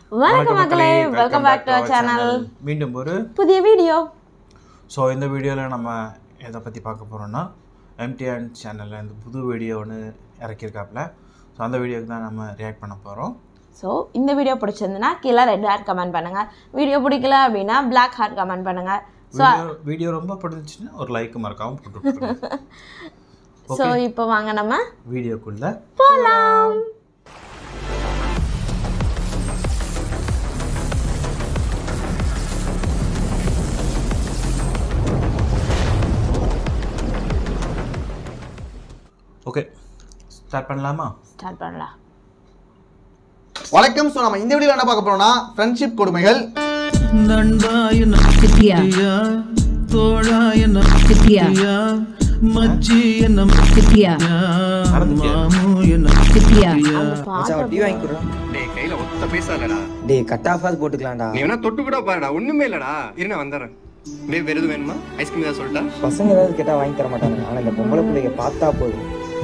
வணக்கம் மக்களே welcome back to channel மீண்டும் ஒரு புதிய வீடியோ ஸோ இந்த வீடியோவில் நம்ம எதை பற்றி பார்க்க போகிறோம்னா எம்டிஎன் சேனலில் இந்த புது வீடியோ ஒன்று இறக்கியிருக்காப்புல ஸோ அந்த வீடியோக்கு தான் நம்ம ரியாக்ட் பண்ண போகிறோம் ஸோ இந்த வீடியோ பிடிச்சிருந்துன்னா கீழே ரெட் ஹார்ட் கமெண்ட் பண்ணுங்க வீடியோ பிடிக்கல அப்படின்னா Black ஹார்ட் கமெண்ட் பண்ணுங்க ஸோ வீடியோ வீடியோ ரொம்ப பிடிச்சிச்சுன்னா ஒரு லைக் மறக்காமல் போட்டு விட்டுருங்க. ஸோ இப்போ வாங்க நம்ம வீடியோக்குள்ளே போகலாம் ஓகே ஸ்டார்ட் பண்ணலாமா ஸ்டார்ட் பண்ணலாம் வணக்கம் ஸோ நம்ம இந்த வீடியோவில் என்ன பார்க்க போறோம்னா ஃப்ரெண்ட்ஷிப் கொடுமைகள் நண்பாய சித்தியா நம்பியா தோழாய சித்தியா நம்பியா மச்சி என்ன சித்தியா மாமு என்ன சித்தியா அந்த பாட்டு டீ வாங்கி கொடுறா டேய் கையில ஒத்த பைசா இல்லடா டேய் கட் ஆஃபாது போட்டுக்கலாம்டா நீ வேணா தொட்டு கூட பாருடா ஒண்ணுமே இல்லடா இரு நான் வந்துடுறேன் டேய் வேற எதுவும் வேணுமா ஐஸ்கிரீம் ஏதாவது சொல்லிட்டா பசங்க ஏதாவது கேட்டா வாங்கி தர மாட்டாங்க ஆனா இந்த பொம்பளை பிள்ளைங்க பார்த்தா போதும்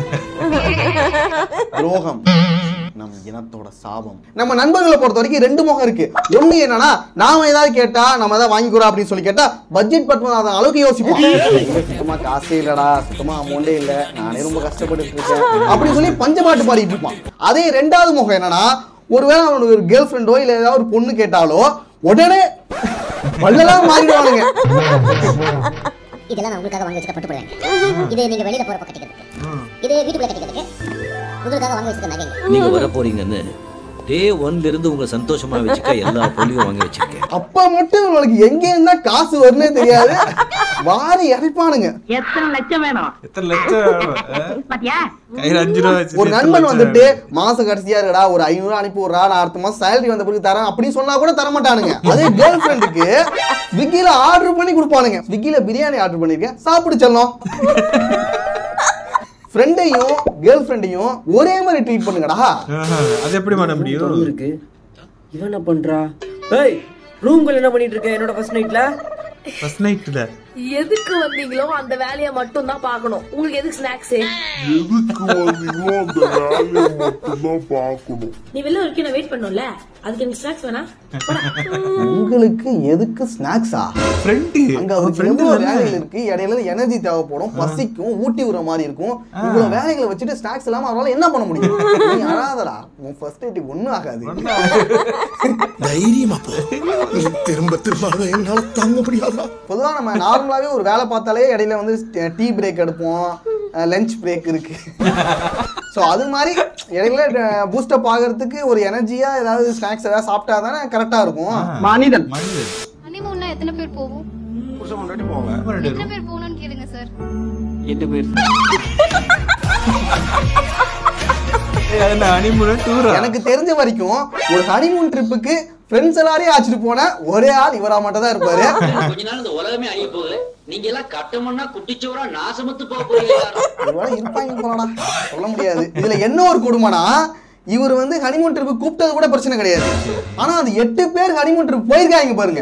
துரோகம் நம் இனத்தோட சாபம் நம்ம நண்பர்களை பொறுத்த வரைக்கும் ரெண்டு முகம் இருக்கு ஒண்ணு என்னன்னா நாம ஏதாவது கேட்டா நம்ம ஏதாவது வாங்கிக்கிறோம் அப்படின்னு சொல்லி கேட்டா பட்ஜெட் பத்மநாதன் அளவுக்கு யோசிப்போம் எங்க சுத்தமா காசே இல்லடா சுத்தமா அமௌண்டே இல்ல நானே ரொம்ப கஷ்டப்பட்டு இருக்கேன் அப்படின்னு சொல்லி பஞ்சமாட்டு பாடிட்டு இருப்பான் அதே ரெண்டாவது முகம் என்னன்னா ஒருவேளை அவனுக்கு ஒரு கேர்ள் ஃப்ரெண்டோ இல்ல ஏதாவது ஒரு பொண்ணு கேட்டாலோ உடனே வள்ளலாம் மாறிடுவானுங்க இதெல்லாம் நான் உங்களுக்காக வாங்கி வச்சுக்க பட்டு போடுவேன் இது நீங்க வெளியில போறப்ப கட்டிக்கிறதுக்கு இது வீட்டுக்குள்ள கட்டிக்கிறதுக்கு உங்களுக்காக வாங்கி வச்சுக்க நகைங்க நீங்க வர போறீங்கன்னு டே ஒன்ல இருந்து உங்களை சந்தோஷமா வச்சுக்க எல்லா பொருளையும் வாங்கி வச்சிருக்கேன் அப்ப மட்டும் உங்களுக்கு எங்க இருந்தா காசு வரும்னே தெரியாது வாரி இறைப்பானுங்க எத்தனை லட்சம் வேணும் எத்தனை லட்சம் பாத்தியா கையில் அஞ்சு ரூபா வச்சு ஒரு நண்பன் வந்துட்டு மாசம் கடைசியா இருக்கடா ஒரு ஐநூறு அனுப்பி விடுறா நான் அடுத்த மாசம் சேலரி வந்த பிறகு தரேன் அப்படின்னு சொன்னா கூட தர மாட்டானுங்க அதே கேர்ள் ஃப்ரெண்டுக்கு ஸ்விக்கில ஆர்டர் பண்ணி கொடுப்பானுங்க ஸ்விக்கில பிரியாணி ஆர்டர் பண்ணிருக்கேன் சாப்பிடு செல்லம் ஃப்ரெண்டையும் கேர்ள் ஃப்ரெண்டையும் ஒரே மாதிரி ட்ரீட் பண்ணுங்கடா ஆஹா, அது எப்படி பண்ண முடியும் இருக்கு இவன் என்ன பண்றா ஏய் ரூம்குள்ள என்ன பண்ணிட்டு இருக்க என்னோட ஃபர்ஸ்ட் நைட்ல ஃபர்ஸ்ட் நைட்டில் எதுக்கு வந்தீங்களோ அந்த வேலையை மட்டும் தான் பார்க்கணும் உங்களுக்கு எதுக்கு ஸ்நாக்ஸ் நீ வெளில வரைக்கும் நான் வெயிட் பண்ணும்ல அதுக்கு எனக்கு ஸ்நாக்ஸ் வேணா உங்களுக்கு எதுக்கு ஸ்நாக்ஸா ஃப்ரெண்டு அங்க அவருக்கு எவ்வளவு வேலைகள் இருக்கு இடையில எனர்ஜி தேவைப்படும் பசிக்கும் ஊட்டி விடுற மாதிரி இருக்கும் இவ்வளவு வேலைகளை வச்சுட்டு ஸ்நாக்ஸ் இல்லாம அவரால என்ன பண்ண முடியும் நீ அழாதடா உன் ஃபர்ஸ்ட் டேட்டுக்கு ஒண்ணும் ஆகாது தைரியமா போ திரும்ப திரும்ப அதை என்னால தாங்க முடியாதா பொதுவா நம்ம நார்மலாவே ஒரு வேலை பார்த்தாலே இடையில வந்து டீ பிரேக் எடுப்போம் லஞ்ச் பிரேக் இருக்கு ஸோ அது மாதிரி இடையில பூஸ்டப் ஆகிறதுக்கு ஒரு எனர்ஜியா ஏதாவது ஸ்நாக்ஸ் ஏதாவது சாப்பிட்டா தானே கரெக்டா இருக்கும் மனிதன் மனிதன் ஹனிமூன்ல எத்தனை பேர் போவோம் புருஷன் முன்னாடி போவேன் எத்தனை பேர் போகணும்னு கேளுங்க சார் எட்டு பேர் என்ன அனிமுறை டூரா எனக்கு தெரிஞ்ச வரைக்கும் ஒரு ஹனிமூன் ட்ரிப்புக்கு ஃப்ரெண்ட்ஸ் எல்லாரையும் அழைச்சிட்டு போன ஒரே ஆள் இவரா மட்டும் தான் இருப்பாரு கொஞ்ச நாள் இந்த உலகமே அழிய போகுது நீங்க எல்லாம் கட்டமண்ணா குட்டிச்சோரா நாசமத்து போக போறீங்க ஒருவேளை இருப்பாங்க போலடா சொல்ல முடியாது இதுல என்ன ஒரு கொடுமைனா இவர் வந்து ஹனிமூன் ட்ரிப் கூப்பிட்டது கூட பிரச்சனை கிடையாது ஆனா அது எட்டு பேர் ஹனிமூன் ட்ரிப் போயிருக்காங்க பாருங்க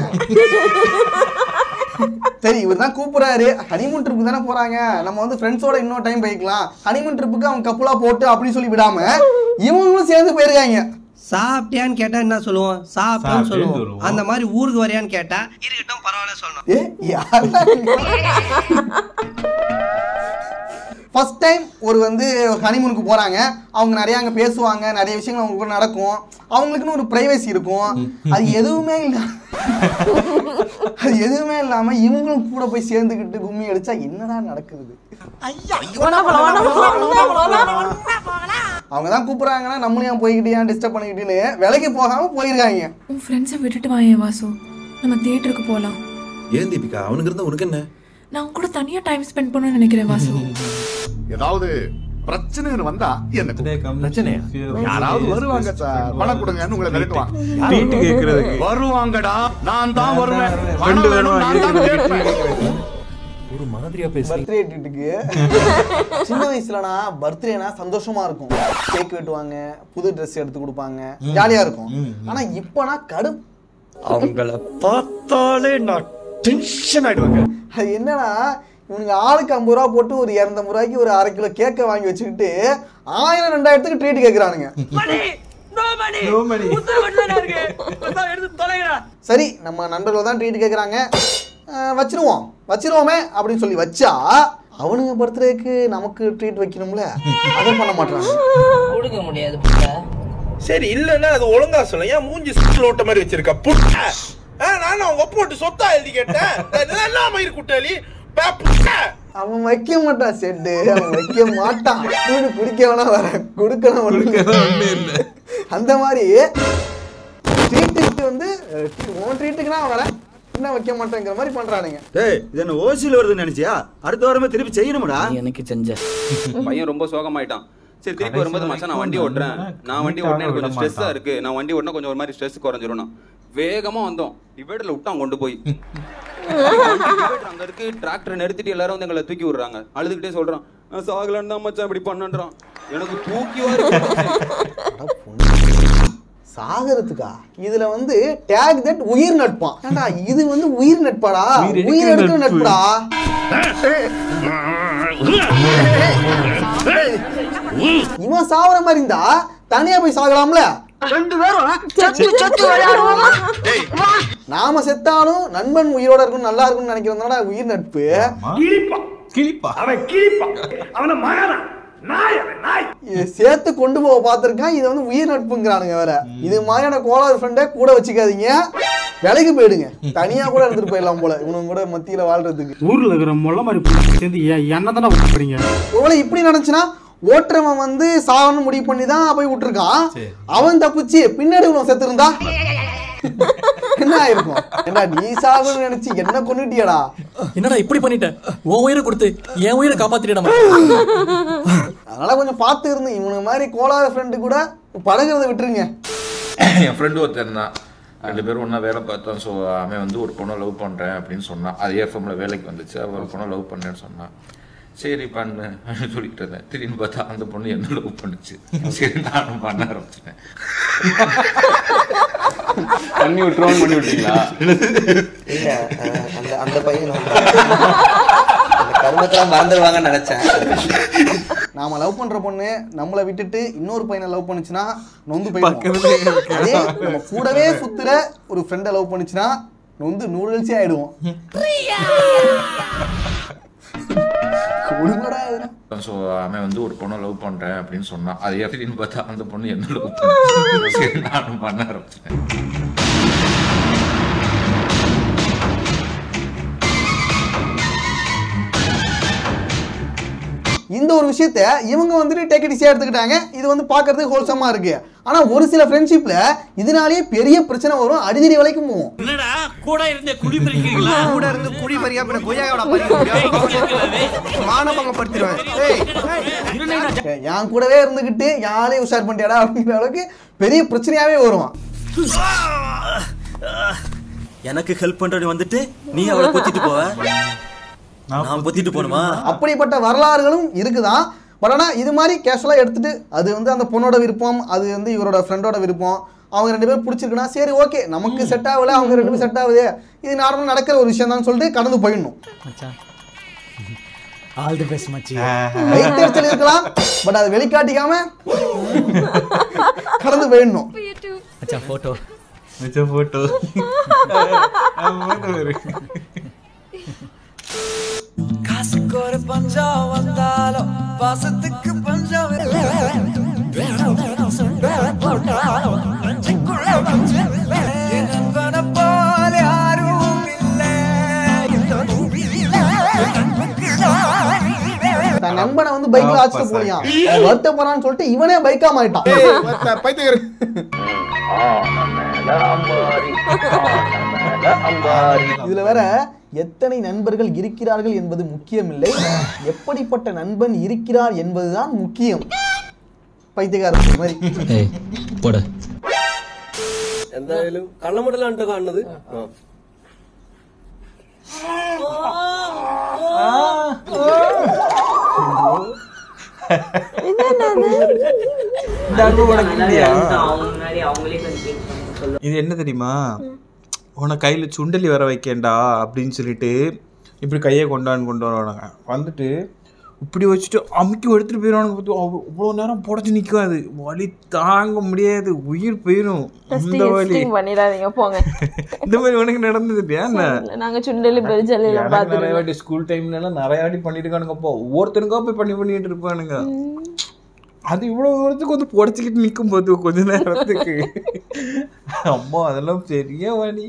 சரி இவர் தான் கூப்பிடுறாரு ஹனிமூன் ட்ரிப் தானே போறாங்க நம்ம வந்து ஃப்ரெண்ட்ஸோட இன்னொரு டைம் போய்க்கலாம் ஹனிமூன் ட்ரிப்புக்கு அவங்க கப்புலா போட்டு அப்படின்னு சொல்லி விடாம இவங்களும் சேர்ந்து போயிருக்காங்க சாப்பிட்டியான்னு கேட்டா என்ன சொல்லுவோம் சாப்பிட்டேன்னு சாப்பிட்டேன்னு சொல்லுவோம் சொல்லுவோம். அந்த மாதிரி ஊருக்கு வரையான்னு கேட்டா இருக்கட்டும் பரவாயில்ல சொல்லணும் ஏ யாரா ஃபர்ஸ்ட் டைம் ஒரு வந்து ஹனிமூனுக்கு போறாங்க அவங்க நிறைய அங்க பேசுவாங்க நிறைய விஷயங்கள் அவங்க கூட நடக்கும் அவங்களுக்குன்னு ஒரு பிரைவசி இருக்கும் அது எதுவுமே இல்ல அது எதுவுமே இல்லாம இவங்களும் கூட போய் சேர்ந்துக்கிட்டு கும்மி அடிச்சா என்னடா நடக்குது அவங்க தான் கூப்பிடுறாங்கன்னா நம்மளும் ஏன் போய்கிட்டு ஏன் டிஸ்டர்ப் பண்ணிக்கிட்டுன்னு விலைக்கு போகாம போயிருக்காங்க உன் ஃப்ரெண்ட்ஸை விட்டுட்டு வாயேன் வாசு நம்ம தியேட்டருக்கு போகலாம் ஏன் தீபிகா அவனுக்கு இருந்தா உனக்கு என்ன நான் உன் கூட தனியா டைம் ஸ்பெண்ட் பண்ணணும்னு நினைக்கிறேன் வாசு ஏதாவது பிரச்சனைன்னு வந்தா என்ன பிரச்சனை யாராவது வருவாங்க சார் பணம் கொடுங்கன்னு உங்களை மிரட்டுவான் வீட்டு கேட்கறதுக்கு வருவாங்கடா நான் தான் வருவேன் ஃப்ரெண்டு பணம் வேணும், வேணுமா நான் தான் கேட்பேன். பர்த்டே ட்ரீட்டுக்கு சின்ன வயசுலனா பர்த்டேனா சந்தோஷமா இருக்கும் கேக் வெட்டுவாங்க புது ட்ரெஸ் எடுத்து கொடுப்பாங்க ஜாலியா இருக்கும் ஆனா இப்பனா கடும் அவங்கள பார்த்தாலே நான் டென்ஷன் ஆயிடுவாங்க அது என்னன்னா இவனுங்க ஆளுக்கு ஐம்பது ரூபா போட்டு ஒரு இரநூத்தம்பது ரூபாய்க்கு ஒரு அரை கிலோ கேக்கை வாங்கி வச்சுக்கிட்டு ஆயிரம் ரெண்டாயிரத்துக்கு ட்ரீட் கேட்குறானுங்க No money. சரி நம்ம நண்பர்கள் தான் ட்ரீட் கேட்குறாங்க வச்சிருவோம் வச்சிருவோமே அப்படின்னு சொல்லி வச்சா அவனுங்க பர்த்டேக்கு நமக்கு ட்ரீட் வைக்கணும்ல அதை பண்ண மாட்டாங்க கொடுக்க முடியாது சரி இல்லன்னா அது ஒழுங்கா சொல்ல ஏன் மூஞ்சி சுற்றுல ஓட்ட மாதிரி வச்சிருக்க புட்ட ஆ, நானும் அவங்க ஒப்பு விட்டு சொத்தா எழுதி கேட்டேன் இதெல்லாம் என்ன மயிர் குட்டாளி பே, புட்ட. அவன் வைக்க மாட்டான் செட்டு அவன் வைக்க மாட்டான் வீடு குடிக்க வேணா வர கொடுக்கணும் ஒண்ணு அந்த மாதிரி ட்ரீட்டுக்கு வந்து அஹ், உன் ட்ரீட்டுக்கு நான் வரேன் என்ன வைக்க மாட்டேங்கிற மாதிரி பண்றானுங்க டேய் இது என்ன ஓசியில் வருதுன்னு நினைச்சியா அடுத்த வாரமே திருப்பி செய்யணும்டா எனக்கு செஞ்ச பையன் ரொம்ப சோகமாயிட்டான் சரி திருப்பி வரும்போது மச்சான் நான் வண்டி ஓட்டுறேன் நான் வண்டி ஓட்டினா எனக்கு கொஞ்சம் ஸ்ட்ரெஸ்ஸா இருக்கு நான் வண்டி ஓட்டினா கொஞ்சம் ஒரு மாதிரி ஸ்ட்ரெஸ் குறைஞ்சிரும் வேகமா வந்தோம் டிவைடர்ல விட்டான் கொண்டு போய் divider அங்க இருக்கு டிராக்டர் நிறுத்திட்டு எல்லாரும் வந்து எங்களை தூக்கி விடுறாங்க அழுதுகிட்டே சொல்றான் நான் சாகலன்னு தான் மச்சான் இப்படி பண்ணன்றான் எனக்கு தூக்கி சாகறதுக்கா இதுல வந்து டேக் தட் உயிர் நட்பான் ஏன்டா இது வந்து உயிர் நட்பாடா உயிர் உயிர் எடுக்கிற எடுக்கிற நட்பு. நட்புடா இவன் சாவற மாதிரி இருந்தா தனியா போய் சாகலாம்ல ரெண்டு பேரும் சத்து சத்து விளையாடுவோமா நாம செத்தாலும் நண்பன் உயிரோட இருக்கணும் நல்லா இருக்கும்னு நினைக்கிறதுனால உயிர் நட்பு கிளிப்பா அவன் கிழிப்பான் அவன மகனா நாய் அவன் நாய் இது சேர்த்து கொண்டு போக பார்த்திருக்கான் இது வந்து உயிர் நட்புங்கிறானுங்க வேற இது மாதிரியான கோளாறு ஃப்ரெண்டை கூட வச்சுக்காதீங்க விலைக்கு போயிடுங்க தனியா கூட எடுத்துட்டு போயிடலாம் போல இவனுங்க கூட மத்தியில வாழ்றதுக்கு ஊர்ல இருக்கிற முள்ள மாதிரி புள்ள சேர்ந்து என்ன தானே பண்ணுறீங்க ஒருவேளை இப்படி நினைச்சுனா ஓட்டுறவன் வந்து சாவன்னு முடிவு பண்ணி தான் போய் விட்டுருக்கான் அவன் தப்பிச்சு பின்னாடி உனக்கு செத்துருந்தா என்ன ஆயிருக்கும் ஏண்டா நீ சாகுன்னு நினைச்சு என்ன கொண்டுட்டியடா என்னடா இப்படி பண்ணிட்ட உன் உயிரை கொடுத்து என் உயிரை காப்பாத்திட்டா அதனால கொஞ்சம் பார்த்து இருந்து இவனுங்க மாதிரி கோளாறு ஃப்ரெண்டு கூட பழகுறதை விட்டுருங்க என் ஃப்ரெண்டு ஒருத்தர் இருந்தான் ரெண்டு பேரும் ஒன்றா வேலை பார்த்தோம் ஸோ அவன் வந்து ஒரு பொண்ணை லவ் பண்ணுறேன் அப்படின்னு சொன்னான் அது எஃப்எம்ல வேலைக்கு வந்துச்சு அவன் ஒரு பொண்ணை லவ் பண்ணேன்னு சொன்னான் சரி பண்ணு அப்படின்னு சொல்லிட்டு இருந்தேன் திடீர்னு பார்த்தா அந்த பொண்ணு என்ன லவ் பண்ணுச்சு சரி நானும் பண்ண ஆரம்பிச்சிட்டேன் பண்ணி விட்டுருவோம் பண்ணி விட்டீங்களா இல்ல அஹ், அந்த அந்த பையன் வந்து அந்த கருமத்தெல்லாம் மறந்துடுவாங்கன்னு நினைச்சேன் நாம லவ் பண்ற பொண்ணு நம்மளை விட்டுட்டு இன்னொரு பையனை லவ் பண்ணுச்சுன்னா நொந்து பக்கத்துலயே போயிடும் இருக்கு. அதே நம்ம கூடவே சுத்துற ஒரு ஃப்ரெண்டை லவ் பண்ணுச்சுன்னா நொந்து நூடுல்ஸே ஆயிடுவோம் கொடுங்கடா இதெல்லாம். ஸோ அவன் வந்து ஒரு பொண்ணை லவ் பண்ணுறேன் அப்படின்னு சொன்னான் அது திடீர்னு பார்த்தா அந்த பொண்ணு என்ன லவ் பண்ணுச்சு சரி நானும் பண்ண ஆரம்பிச்சிட்டேன் இந்த ஒரு விஷயத்த இவங்க வந்துட்டு டேக் இட் எடுத்துக்கிட்டாங்க இது வந்து பார்க்கறதுக்கு ஹோல்சமா இருக்கு ஆனா ஒரு சில ஃப்ரெண்ட்ஷிப்ல இதனாலேயே பெரிய பிரச்சனை வரும் அடிதடி வரைக்கும் போகும் என்னடா கூட இருந்த குடி பறிக்கிறீங்களா கூட இருந்து குடி பறியா பின்ன கொய்யாவோட பறிக்க மானபங்கப்படுத்திடுவேன் ஏய் என் கூடவே இருந்துகிட்டு யாரையும் உஷார் பண்ணிட்டியாடா அப்படிங்கிற அளவுக்கு பெரிய பிரச்சனையாவே வரும் எனக்கு ஹெல்ப் பண்றவன் வந்துட்டு நீ அவளை பொத்திட்டு போவ நான் பொத்திட்டு போகணுமா அப்படிப்பட்ட வரலாறுகளும் இருக்குதான் பட் ஆனால் இது மாதிரி கேஷுவலாக எடுத்துட்டு அது வந்து அந்த பொண்ணோட விருப்பம் அது வந்து இவரோட ஃப்ரெண்டோட விருப்பம் அவங்க ரெண்டு பேரும் பிடிச்சிருக்குன்னா சரி ஓகே நமக்கு செட் ஆகல அவங்க ரெண்டு பேரும் செட் ஆகுது இது நார்மலாக நடக்கிற ஒரு விஷயம் தான் சொல்லிட்டு கடந்து போயிடணும் மச்சான் ஆல் தி பெஸ்ட் மச்சி வைத்தறிச்சல் இருக்கலாம் பட் அதை வெளிக்காட்டிக்காம கடந்து போயிடணும் மச்சான் போட்டோ வச்ச போட்டோ காசுக்கு ஒரு பஞ்சம் வந்தாலும் பாசத்துக்கு பஞ்சம் போல யாரும் தன் நண்பனை வந்து பைக்ல ஆச்சுட்டு போலியா வருத்தப்படுறான்னு சொல்லிட்டு இவனே பைக்கா மாறிட்டான் பைத்தியக்கார இதுல வேற எத்தனை நண்பர்கள் இருக்கிறார்கள் என்பது முக்கியமில்லை எப்படிப்பட்ட நண்பன் இருக்கிறார் என்பதுதான் முக்கியம் பைத்தியக்காரன் மாதிரி ஏய் போட എന്തായാലും കള്ളമുടലാണ് കാണുന്നത് இது என்ன தெரியுமா உன கையில் சுண்டலி வர வைக்கேண்டா அப்படின்னு சொல்லிட்டு இப்படி கையை கொண்டான்னு கொண்டு வருவானுங்க வந்துட்டு இப்படி வச்சுட்டு அமுக்கி எடுத்துட்டு போயிடுவானுங்க பார்த்து அவ்வளோ நேரம் புடச்சி நிற்கும் அது வலி தாங்க முடியாது உயிர் போயிடும் அந்த டெஸ்டிங் வலி டெஸ்டிங் பண்ணிடாதீங்க போங்க இந்த மாதிரி உனக்கு நடந்தது இல்லையா என்ன இல்ல, நாங்க சுண்டலி பெருஜல்லி எல்லாம் எனக்கு நிறைய பார்த்துருக்கோம் வாட்டி ஸ்கூல் டைம்ல எல்லாம் நிறைய வாட்டி பண்ணிருக்கானுங்கப்போ ஒவ்வொருத்தனுக்கா போய் பண்ணி பண்ணிட்டு இருப்பானுங்க அது இவ்வளவு தூரத்துக்கு வந்து புடச்சிக்கிட்டு நிற்கும் போது கொஞ்ச நேரத்துக்கு அம்மா அதெல்லாம் பெரிய வலி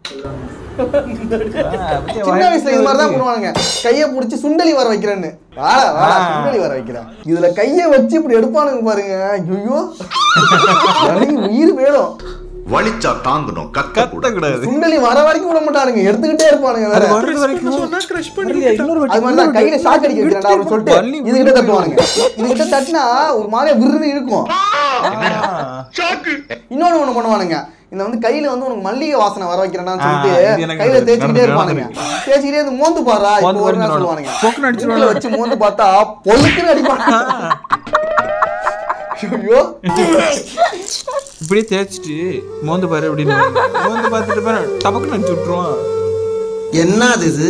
சின்ன வயசுல இது மாதிரி தான் பண்ணுவானுங்க கையை பிடிச்சி சுண்டலி வர வைக்கிறேன்னு வாடா வாடா சுண்டலி வர வைக்கிறேன் இதுல கையை வச்சு இப்படி எடுப்பானுங்க பாருங்க ஐயோ வலி உயிர் வேணும் வலிச்சா தாங்கணும் கத்த கூடாது சுண்டலி வர வரைக்கும் விட மாட்டானுங்க எடுத்துக்கிட்டே இருப்பானுங்க வேற அது வர்றது வரைக்கும் அது மாதிரி தான் கையில ஷாக் அடிக்க வைக்கிறேன்டா அப்படின்னு சொல்லிட்டு இதுகிட்ட தட்டுவானுங்க இதுகிட்ட தட்டினா ஒரு மாதிரியா விருன்னு இருக்கும் இன்னொன்னு ஒண்ணு பண்ணுவானுங்க இந்த வந்து கையில வந்து உனக்கு மல்லிகை வாசனை வர வைக்கிறேன்னு சொல்லிட்டு ஆ, இது எனக்கு கையில தேய்ச்சிக்கிட்டே நடந்து- இருப்பானுங்க தேய்ச்சிக்கிட்டே இருந்து மோந்து பாரா மோந்து இப்போ ஒரு நாள் பாருன்னு சொல்லுவானுங்க பொக்குன்னு அடிச்சிருவானுங்க. மூக்குல வச்சு மோந்து பார்த்தா பொழுக்குன்னு அடிப்பாங்க ஐயோ இப்படியே தேய்ச்சிட்டு மோந்து பாரு அப்படின்னு மோந்து பார்த்துட்டு பாரு டபக்குன்னு அடிச்சு விட்டுருவான் என்ன அது இது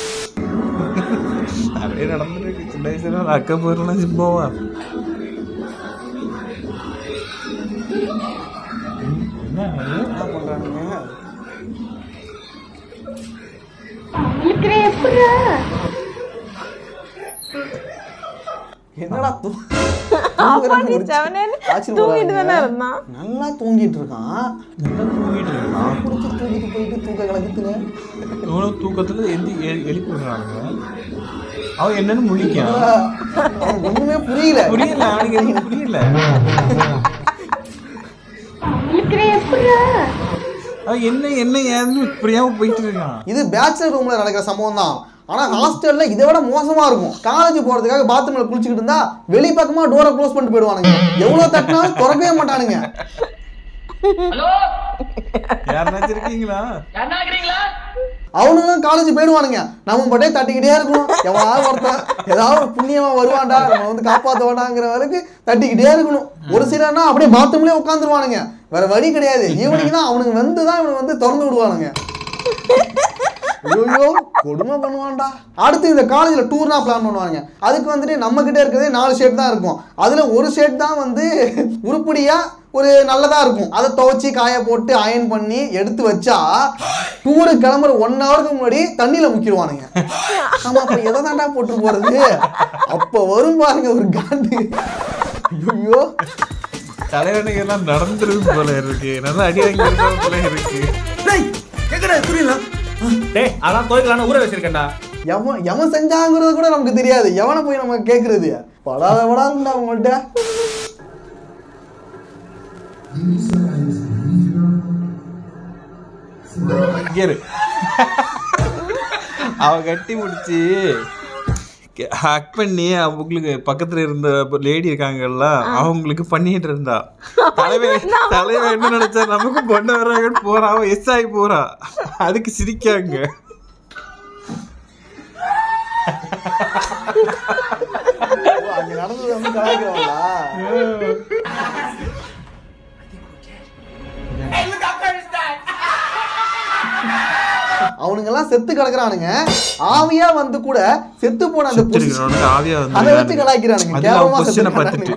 நிறைய நடந்துருக்கு சின்ன வயசுல நான் அக்கா போயிருலாம் போவா என்ன பண்றானுங்க என்னடா தூ அப்பாடி செவனேன்னு தூங்கிட்டு தானே இருந்தான் நல்லா தூங்கிட்டு இருக்கான் நல்லா தூங்கிட்டு இருக்கான் பிடிச்சி தூக்கிட்டு போயிட்டு தூக்க கலக்குதுங்க இவனும் தூக்கத்துல எந்தி எ- எழுப்பி விடுறானுங்க அவன் என்னன்னு முழிக்கான் அவனுக்கு ஒண்ணுமே புரியல புரியல அவனுக்கு எதுவும் புரியல அவன் என்ன என்ன ஏன்னு புரியாம போயிட்டு இருக்கான் இது பேச்சுலர் ரூம்ல நடக்கிற சம்பவம் தான் ஆனா ஹாஸ்டல்ல இதை விட மோசமா இருக்கும் காலேஜ் போறதுக்காக பாத்ரூம்ல குளிச்சுக்கிட்டு இருந்தா வெளி பக்கமா டோரை க்ளோஸ் பண்ணிட்டு போயிடுவானுங்க எவ்வளவு தட்டினாலும் திறக்கவே மாட்டானுங்க யாருனாச்சும் இருக்கீங்களா அவனுங்களும் காலேஜ் போயிடுவானுங்க நம்ம பட்டே தட்டிக்கிட்டே இருக்கணும் எவனாவது ஒருத்தன் ஏதாவது ஒரு புண்ணியமா வருவான்டா நம்ம வந்து காப்பாத்த வேண்டாங்கிற வரைக்கும் தட்டிக்கிட்டே இருக்கணும் ஒரு சிலர்னா அப்படியே பாத்ரூம்லயே உட்காந்துருவானுங்க வேற வழி கிடையாது ஈவினிங்னா அவனுங்க வந்து தான் இவனுக்கு வந்து திறந்து விடுவானுங்க ஐயோ கொடுமை பண்ணுவான்டா அடுத்து இந்த காலேஜில் டூர்னா பிளான் பண்ணுவாங்க அதுக்கு வந்துட்டு நம்ம கிட்ட இருக்கிறதே நாலு ஷேட் தான் இருக்கும் அதில் ஒரு ஷேட் தான் வந்து உருப்படியாக ஒரு நல்லதாக இருக்கும் அதை துவைச்சி காய போட்டு அயன் பண்ணி எடுத்து வச்சா டூருக்கு கிளம்புற ஒன் ஹவருக்கு முன்னாடி தண்ணியில் முக்கிடுவானுங்க ஆமா அப்போ எதை தாண்டா போட்டு போகிறது அப்போ வரும் பாருங்க ஒரு காண்டு ஐயோ தலைவனுக்கு எல்லாம் நடந்துருது போல இருக்கு நல்லா அடி வாங்கி போல இருக்கு கேக்குறா புரியல டேய் அதான் கோயிலான ஊற வச்சிருக்கேன்டா எவன் எவன் செஞ்சாங்கிறது கூட நமக்கு தெரியாது எவனை போய் நம்ம கேட்கறது படாத படாதுண்டா அவங்கள்ட்ட கேரு அவ கட்டி முடிச்சு ஹக் பண்ணி அவங்களுக்கு பக்கத்துல இருந்த லேடி இருக்காங்கல்ல அவங்களுக்கு பண்ணிட்டு இருந்தா தலைவன் தலைவன் என்ன நினைச்சா நமக்கு கொண்டு வர்றாங்கன்னு போறா அவன் எஸ் ஆகி போறா அதுக்கு சிரிக்காங்க அங்க நடந்தது வந்து கலாய்க்கிறவங்களா அவனுங்கெல்லாம் செத்து கிடக்குறானுங்க ஆவியா வந்து கூட செத்து போன அந்த புசி- செத்துருக்கிறவனுக்கு ஆவியா வந்து அதை வச்சு கலாய்க்கிறானுங்க அதுல அவன் கேவலமா question செத்து அ பார்த்துட்டு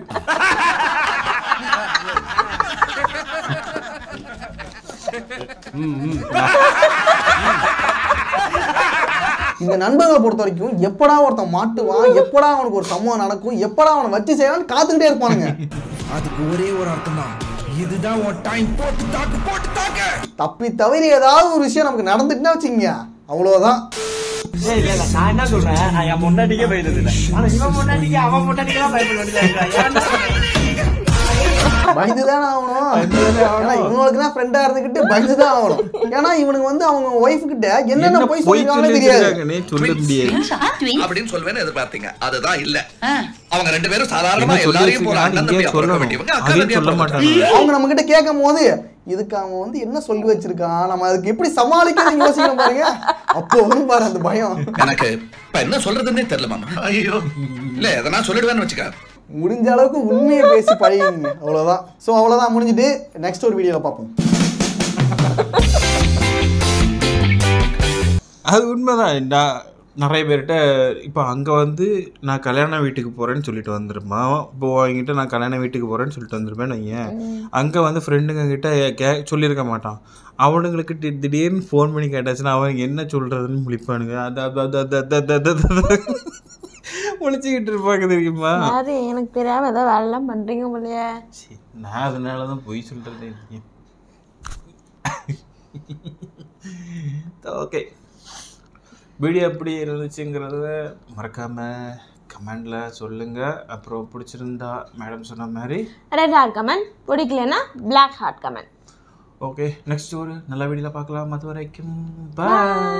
இந்த நண்பர்களை பொறுத்த வரைக்கும் எப்படா ஒருத்தன் மாட்டுவான் எப்படா அவனுக்கு ஒரு சம்பவம் நடக்கும் எப்படா அவனை வச்சு செய்யலாம்னு காத்துக்கிட்டே இருப்பானுங்க அதுக்கு ஒரே ஒரு அர்த்தம் தான் இதுதான் உன் டைம் போட்டு தாக்கு போட்டு தாக்கு தப்பி தவிர ஏதாவது ஒரு விஷயம் நமக்கு நடந்துட்டுனா வச்சுக்கங்க அவ்வளவுதான் நான் என்ன சொல்றேன் நான் என் முன்னாடிக்கே பயந்தது இல்லை ஆனா இவன் முன்னாடிக்கு அவன் முன்னாடிக்கு தான் பயப்பட வேண்டியதா பயந்துதான் ஆகணும் ஏன்னா இவங்களுக்கு தான் ஃப்ரெண்டா இருந்துகிட்டு பயந்துதான் ஆகணும் ஏன்னா இவனுக்கு வந்து அவங்க ஒய்ஃப் கிட்ட என்னென்ன போய் சொல்லிருக்காங்கன்னு தெரியாது சொல்ல முடியாது அப்படின்னு சொல்வேன்னு எதிர்பார்த்தீங்க அதுதான் இல்ல அவங்க ரெண்டு பேரும் சாதாரணமா என்ன சொல்லி எல்லாரையும் போல வச்சிருக்கான்னு அண்ணன் இங்கே தம்பியா பிறக்க சொல்லணும் வேண்டியவங்க அக்கா அதையும் தம்பியா சொல்ல பிறக்க மாட்டாங்க அவங்க நம்ம கிட்ட கேட்கும் போது இதுக்கு அவன் வந்து என்ன சொல்லி வச்சிருக்கான் நம்ம அதுக்கு எப்படி சமாளிக்கிறது யோசிக்கணும் பாருங்க அப்போ வரும் பாரு அந்த பயம் எனக்கு இப்ப என்ன சொல்றதுன்னே தெரியல மாமா ஐயோ இல்ல எதனா சொல்லிடுவேன்னு வச்சுக்க முடிஞ்ச அளவுக்கு உண்மையை பேசி பழகிங்க அவ்வளவுதான் ஸோ அவ்வளவுதான் முடிஞ்சுட்டு நெக்ஸ்ட் ஒரு வீடியோல பார்ப்போம் அது உண்மைதான் நான் நிறைய பேர்கிட்ட இப்போ அங்கே வந்து நான் கல்யாண வீட்டுக்கு போகிறேன்னு சொல்லிட்டு வந்துருமா இப்போ என்கிட்ட நான் கல்யாண வீட்டுக்கு போகிறேன்னு சொல்லிட்டு வந்துருப்பேன் வையேன் அங்கே வந்து ஃப்ரெண்டுங்க கிட்ட கே சொல்லியிருக்க மாட்டான் அவனுங்களுக்கு தி- திடீர்னு ஃபோன் பண்ணி கேட்டாச்சுன்னா அவனுக்கு என்ன சொல்கிறதுன்னு முழிப்பானுங்க அது அது அது அது அது அது அது அது அது முழிச்சுக்கிட்டு இருப்பாங்க தெரியுமா யாரு எனக்கு தெரியாம ஏதோ வேலைலாம் பண்றீங்க போலயே நான் அதனால தான் பொய் சொல்கிறதே இல்லையே ஓகே வீடியோ எப்படி இருந்துச்சுங்கிறத மறக்காமல் கமெண்டில் சொல்லுங்கள் அப்புறம் பிடிச்சிருந்தா மேடம் சொன்ன மாதிரி ரெட் ஹார்ட் கமெண்ட் பிடிக்கலன்னா black heart comment okay next ஒரு நல்ல வீடியோவில் பார்க்கலாம் அது வரைக்கும் பாய்